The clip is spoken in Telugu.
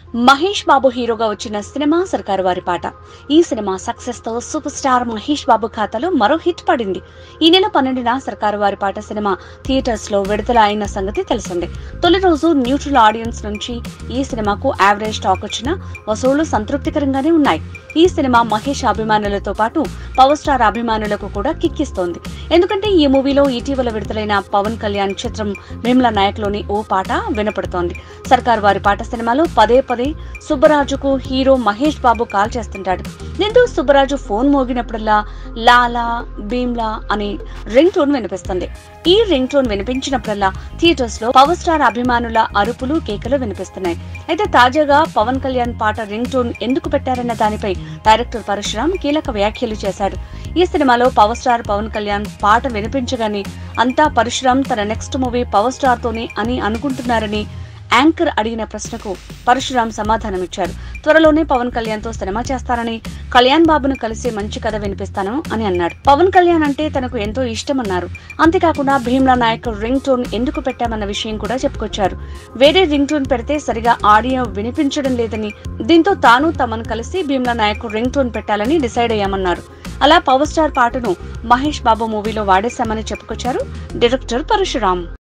మహేష్ బాబు హీరోగా వచ్చిన సినిమా సర్కారు వారి పాట ఈ సినిమా సక్సెస్ తో సూపర్ స్టార్ మహేష్ బాబు ఖాతాలో మరో హిట్ పడింది ఈ నెల పన్నెండున సర్కారు వారి పాట సినిమా థియేటర్స్ లో విడుదల అయిన సంగతి తెలిసిందే తొలి రోజు న్యూట్రల్ ఆడియన్స్ నుంచి ఈ సినిమాకు యావరేజ్ టాక్ వచ్చిన వసూళ్లు సంతృప్తికరంగానే ఉన్నాయి ఈ సినిమా మహేష్ అభిమానులతో పాటు పవర్ స్టార్ అభిమానులకు కూడా కిక్కిస్తోంది ఎందుకంటే ఈ మూవీలో ఇటీవల విడుదలైన పవన్ కళ్యాణ్ చిత్రం భీమ్లా నాయక్ లోని ఓ పాట వినపడుతోంది సర్కార్ వారి పాట సినిమాలో పదే పదే సుబ్బరాజుకు హీరో మహేష్ బాబు కాల్ చేస్తుంటాడు దీంతో సుబ్బరాజు ఫోన్ మోగినప్పుడల్లా లాలా భీమ్లా అని రింగ్ టోన్ వినిపిస్తుంది ఈ రింగ్ టోన్ వినిపించినప్పుడల్లా థియేటర్స్ లో పవర్ స్టార్ అభిమానుల అరుపులు కేకలు వినిపిస్తున్నాయి అయితే తాజాగా పవన్ కళ్యాణ్ పాట రింగ్ టోన్ ఎందుకు పెట్టారన్న దానిపై డైరెక్టర్ పరశురామ్ కీలక వ్యాఖ్యలు చేశాడు ఈ సినిమాలో పవర్ స్టార్ పవన్ కళ్యాణ్ పాట వినిపించగానే అంతా పరశురామ్ తన నెక్స్ట్ మూవీ పవర్ స్టార్ తోనే అని అనుకుంటున్నారని యాంకర్ అడిగిన ప్రశ్నకు పరశురామ్ సమాధానమిచ్చారు త్వరలోనే పవన్ కళ్యాణ్ తో సినిమా చేస్తారని కళ్యాణ్ బాబును కలిసి మంచి కథ వినిపిస్తాను అని అన్నాడు పవన్ కళ్యాణ్ అంటే తనకు ఎంతో ఇష్టమన్నారు అంతేకాకుండా భీమ్లా నాయక్ రింగ్ టోన్ ఎందుకు పెట్టామన్న విషయం కూడా చెప్పుకొచ్చారు వేరే రింగ్ టోన్ పెడితే సరిగా ఆడియో వినిపించడం లేదని దీంతో తాను తమను కలిసి భీమ్లా నాయక్ రింగ్ టోన్ పెట్టాలని డిసైడ్ అయ్యామన్నారు అలా పవర్ స్టార్ పాటను మహేష్ బాబు మూవీలో వాడేశామని చెప్పుకొచ్చారు డైరెక్టర్ పరశురామ్